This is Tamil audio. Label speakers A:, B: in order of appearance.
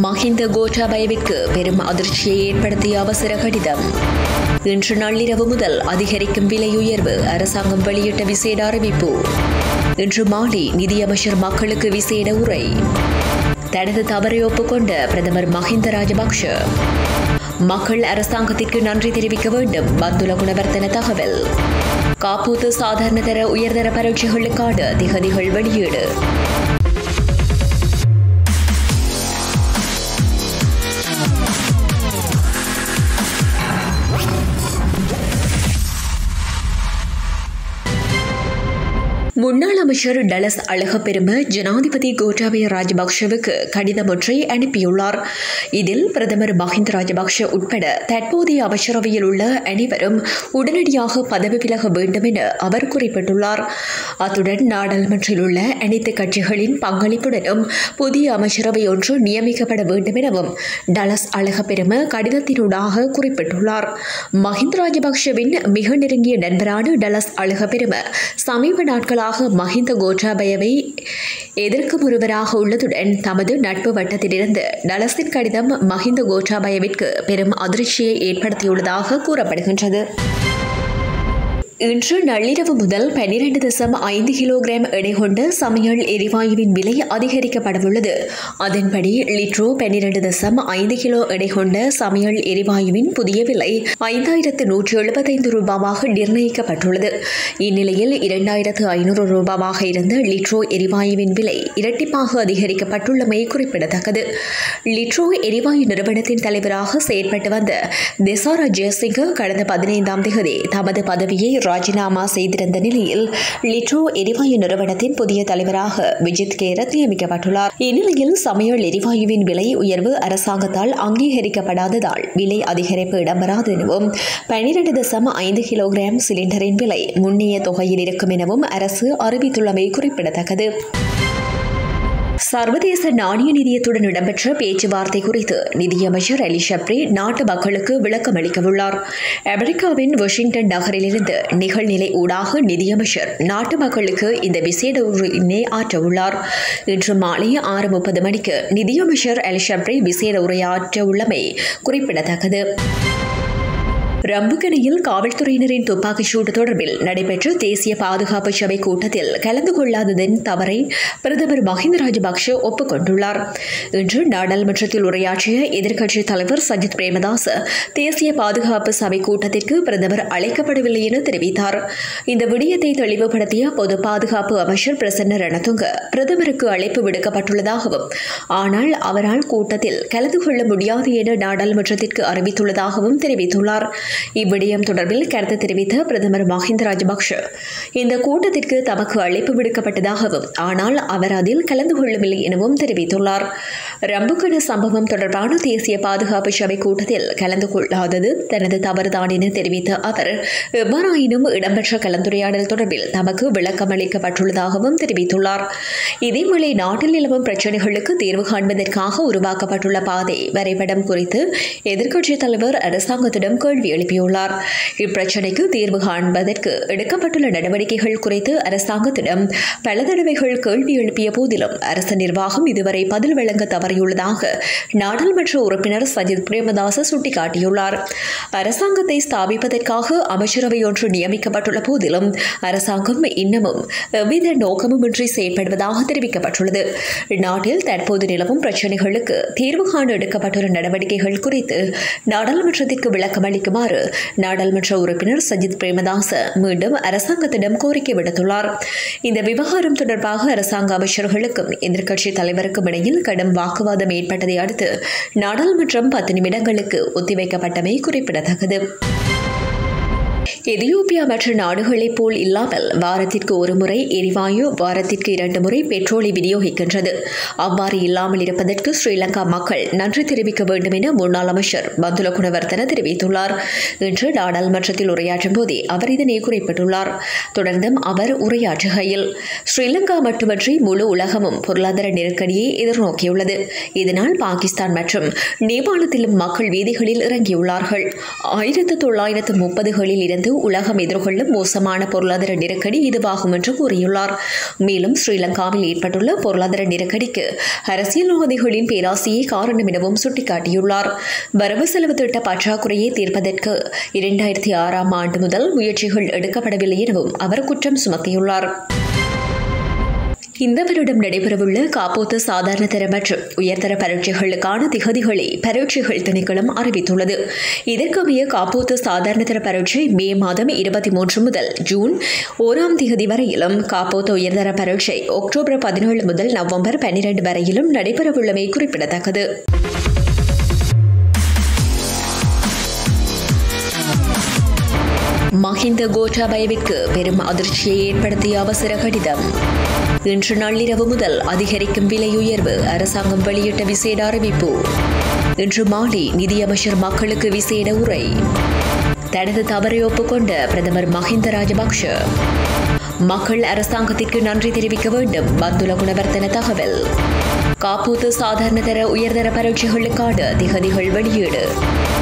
A: மஹிந்த கோட்டாபயவிற்கு பெரும் அதிர்ச்சியை ஏற்படுத்திய அவசர கடிதம் இன்று நள்ளிரவு முதல் அதிகரிக்கும் விலை உயர்வு அரசாங்கம் வெளியிட்ட விசேட அறிவிப்பு இன்று மாலை நிதியமைச்சர் மக்களுக்கு விசேட உரை தனது தவறை ஒப்புக்கொண்ட பிரதமர் மஹிந்த ராஜபக்ஷ மக்கள் அரசாங்கத்திற்கு நன்றி தெரிவிக்க வேண்டும் பந்துல குணவர்த்தன தகவல் காப்பூத்து சாதாரண தர உயர்தர பரீட்சைகளுக்கான திகதிகள் வெளியீடு முன்னாள் அமைச்சர் டலஸ் அழகப்பெரும ஜனாதிபதி கோட்டாபய ராஜபக்ஷவுக்கு கடிதம் ஒன்றை அனுப்பியுள்ளார் இதில் பிரதமர் மஹிந்த ராஜபக்ஷ உட்பட தற்போதைய அமைச்சரவையில் உள்ள அனைவரும் உடனடியாக பதவி விலக வேண்டும் என அவர் குறிப்பிட்டுள்ளார் அத்துடன் நாடாளுமன்றில் உள்ள அனைத்து கட்சிகளின் பங்களிப்புடனும் புதிய அமைச்சரவை ஒன்று நியமிக்கப்பட வேண்டும் எனவும் டலஸ் அழகப்பெரும கடிதத்தினூடாக குறிப்பிட்டுள்ளார் மஹிந்த ராஜபக்ஷவின் மிக நெருங்கிய நண்பரான டலஸ் அழகப்பெரும சமீப நாட்களாக மஹிந்த கோட்டாபயவை எதிர்க்கும் ஒருவராக உள்ளதுடன் தமது நட்பு வட்டத்திலிருந்து டலஸின் கடிதம் மஹிந்த கோட்டாபயவிற்கு பெரும் அதிர்ச்சியை ஏற்படுத்தியுள்ளதாக கூறப்படுகின்றது இன்று நள்ளிரவு முதல் பன்னிரண்டு தசம் ஐந்து கிலோகிராம் எடை கொண்ட சமையல் எரிவாயுவின் விலை அதிகரிக்கப்படவுள்ளது அதன்படி லிட்ரோ பன்னிரண்டு தசம் ஐந்து கிலோ எடை கொண்ட சமையல் எரிவாயுவின் புதிய விலை ஐந்தாயிரத்து நூற்றி எழுபத்தைந்து ரூபாவாக நிர்ணயிக்கப்பட்டுள்ளது இந்நிலையில் இரண்டாயிரத்து ஐநூறு ரூபாவாக இருந்த லிட்ரோ எரிவாயுவின் விலை இரட்டிப்பாக அதிகரிக்கப்பட்டுள்ளமை குறிப்பிடத்தக்கது லிட்ரோ எரிவாயு நிறுவனத்தின் தலைவராக செயற்பட்டு வந்த திசாரா ஜெயசிங்க கடந்த பதினைந்தாம் தேதி தமது பதவியை ராஜினாமா செய்திருந்த நிலையில் லிட்ரோ எரிவாயு நிறுவனத்தின் புதிய தலைவராக விஜித் கேரத் நியமிக்கப்பட்டுள்ளார் இந்நிலையில் சமையல் எரிவாயுவின் விலை உயர்வு அரசாங்கத்தால் அங்கீகரிக்கப்படாததால் விலை அதிகரிப்பு இடம்பெறாது எனவும் பனிரெண்டு தசம் ஐந்து கிலோகிராம் சிலிண்டரின் விலை முன்னைய தொகையில் இருக்கும் எனவும் அரசு அறிவித்துள்ளமை குறிப்பிடத்தக்கது சர்வதேச நாணய நிதியத்துடன் இடம்பெற்ற பேச்சுவார்த்தை குறித்து நிதியமைச்சர் அலி ஷப்ரி நாட்டு மக்களுக்கு விளக்கம் அளிக்கவுள்ளார் அமெரிக்காவின் வாஷிங்டன் நகரிலிருந்து நிகழ்நிலை ஊடாக நிதியமைச்சர் நாட்டு மக்களுக்கு இந்த விசேட உரையினை ஆற்றவுள்ளார் இன்று மாலை ஆறு முப்பது மணிக்கு நிதியமைச்சர் அலி ஷப்ரி விசேட உரையாற்ற உள்ளமை குறிப்பிடத்தக்கது ரம்புகனையில் காவல்துறையினரின் துப்பாக்கிச் சூடு தொடர்பில் நடைபெற்ற தேசிய பாதுகாப்பு சபை கூட்டத்தில் கலந்து கொள்ளாததன் தவறை பிரதமர் மஹிந்த ராஜபக்ஷ ஒப்புக்கொண்டுள்ளார் இன்று நாடாளுமன்றத்தில் உரையாற்றிய எதிர்க்கட்சித் தலைவர் சஜித் பிரேமதாஸ் தேசிய பாதுகாப்பு சபை கூட்டத்திற்கு பிரதமர் அழைக்கப்படவில்லை என தெரிவித்தார் இந்த விடயத்தை தெளிவுபடுத்திய பொது பாதுகாப்பு அமைச்சர் பிரசன்ன ரணதுங்க பிரதமருக்கு அழைப்பு விடுக்கப்பட்டுள்ளதாகவும் ஆனால் அவரால் கூட்டத்தில் கலந்து கொள்ள முடியாது என நாடாளுமன்றத்திற்கு அறிவித்துள்ளதாகவும் தெரிவித்துள்ளார் இவ்விடயம் தொடர்பில் கருத்து தெரிவித்த பிரதமர் மஹிந்த ராஜபக்ஷ இந்த கூட்டத்திற்கு தமக்கு அழைப்பு விடுக்கப்பட்டதாகவும் ஆனால் அவர் அதில் கலந்து கொள்ளவில்லை எனவும் தெரிவித்துள்ளார் ரம்புகன சம்பவம் தொடர்பான தேசிய பாதுகாப்பு சபை கூட்டத்தில் கலந்து கொள்ளாதது தனது தவறுதான் என தெரிவித்த அவர் எவ்வாறாயினும் இடம்பெற்ற கலந்துரையாடல் தொடர்பில் தமக்கு விளக்கம் அளிக்கப்பட்டுள்ளதாகவும் தெரிவித்துள்ளார் இதேவேளை நாட்டில் நிலவும் பிரச்சினைகளுக்கு தீர்வு காண்பதற்காக உருவாக்கப்பட்டுள்ள பாதை வரைபடம் குறித்து எதிர்க்கட்சித் தலைவர் அரசாங்கத்திடம் கேள்வி எழுப்பியுள்ளார் இப்பிரச்சினைக்கு தீர்வு காண்பதற்கு எடுக்கப்பட்டுள்ள நடவடிக்கைகள் குறித்து அரசாங்கத்திடம் பல தடவைகள் கேள்வி எழுப்பிய போதிலும் அரசு நிர்வாகம் இதுவரை பதில் வழங்க தவறியுள்ளதாக நாடாளுமன்ற உறுப்பினர் சஜித் பிரேமதாச சுட்டிக்காட்டியுள்ளார் அரசாங்கத்தை ஸ்தாபிப்பதற்காக அமைச்சரவை ஒன்று நியமிக்கப்பட்டுள்ள போதிலும் அரசாங்கம் இன்னமும் எவ்வித நோக்கமுமின்றி செயற்படுவதாக தெரிவிக்கப்பட்டுள்ளது நாட்டில் தற்போது நிலவும் பிரச்சினைகளுக்கு தீர்வு காண எடுக்கப்பட்டுள்ள நடவடிக்கைகள் குறித்து நாடாளுமன்றத்திற்கு விளக்கம் அளிக்குமாறு நாடாளுமன்ற உறுப்பினர் சஜித் பிரேமதாச மீண்டும் அரசாங்கத்திடம் கோரிக்கை விடுத்துள்ளார் இந்த விவகாரம் தொடர்பாக அரசாங்க அமைச்சர்களுக்கும் எதிர்க்கட்சித் தலைவருக்கும் இடையில் கடும் வாக்குவாதம் ஏற்பட்டதை அடுத்து நாடாளுமன்றம் பத்து நிமிடங்களுக்கு ஒத்திவைக்கப்பட்டமை குறிப்பிடத்தக்கது எதியோப்பியா மற்ற நாடுகளைப் போல் இல்லாமல் வாரத்திற்கு ஒரு முறை எரிவாயு வாரத்திற்கு இரண்டு முறை பெட்ரோலை விநியோகிக்கின்றது அவ்வாறு இல்லாமல் இருப்பதற்கு ஸ்ரீலங்கா மக்கள் நன்றி தெரிவிக்க வேண்டும் என முன்னாள் அமைச்சர் பந்துல குணவர்த்தன தெரிவித்துள்ளார் இன்று நாடாளுமன்றத்தில் உரையாற்றும் போதே அவர் இதனை குறிப்பிட்டுள்ளார் தொடர்ந்தும் அவர் உரையாற்றுகையில் ஸ்ரீலங்கா மட்டுமன்றி முழு உலகமும் பொருளாதார நெருக்கடியை எதிர்நோக்கியுள்ளது இதனால் பாகிஸ்தான் மற்றும் நேபாளத்திலும் மக்கள் வீதிகளில் இறங்கியுள்ளார்கள் ஆயிரத்து தொள்ளாயிரத்து முப்பதுகளில் இருந்து அடுத்து உலகம் எதிர்கொள்ளும் மோசமான பொருளாதார நெருக்கடி இதுவாகும் என்று கூறியுள்ளார் மேலும் ஸ்ரீலங்காவில் ஏற்பட்டுள்ள பொருளாதார நெருக்கடிக்கு அரசியல்வாதிகளின் பேராசையே காரணம் எனவும் சுட்டிக்காட்டியுள்ளார் வரவு செலவு திட்ட பற்றாக்குறையை தீர்ப்பதற்கு இரண்டாயிரத்தி ஆறாம் ஆண்டு முதல் முயற்சிகள் எடுக்கப்படவில்லை எனவும் அவர் குற்றம் சுமத்தியுள்ளார் இந்த வருடம் நடைபெறவுள்ள காப்போத்து சாதாரண தர மற்றும் உயர்தர பரீட்சைகளுக்கான திகதிகளை பரீட்சைகள் திணைக்களம் அறிவித்துள்ளது இதற்கமைய காப்போத்து சாதாரண தர பரீட்சை மே மாதம் இருபத்தி மூன்று முதல் ஜூன் ஓராம் திகதி வரையிலும் காப்போத்து உயர்தர பரீட்சை அக்டோபர் பதினேழு முதல் நவம்பர் பன்னிரண்டு வரையிலும் நடைபெறவுள்ளமை குறிப்பிடத்தக்கது மஹிந்த கோட்டாபயவிற்கு பெரும் அதிர்ச்சியை ஏற்படுத்திய அவசர கடிதம் இன்று நள்ளிரவு முதல் அதிகரிக்கும் விலை உயர்வு அரசாங்கம் வெளியிட்ட விசேட அறிவிப்பு இன்று மாலை நிதியமைச்சர் மக்களுக்கு விசேட உரை தனது தவறை ஒப்புக்கொண்ட பிரதமர் மஹிந்த ராஜபக்ஷ மக்கள் அரசாங்கத்திற்கு நன்றி தெரிவிக்க வேண்டும் பந்துல குணவர்த்தன தகவல் காப்பூத்து சாதாரண தர உயர்தர பரீட்சைகளுக்கான திகதிகள் வெளியீடு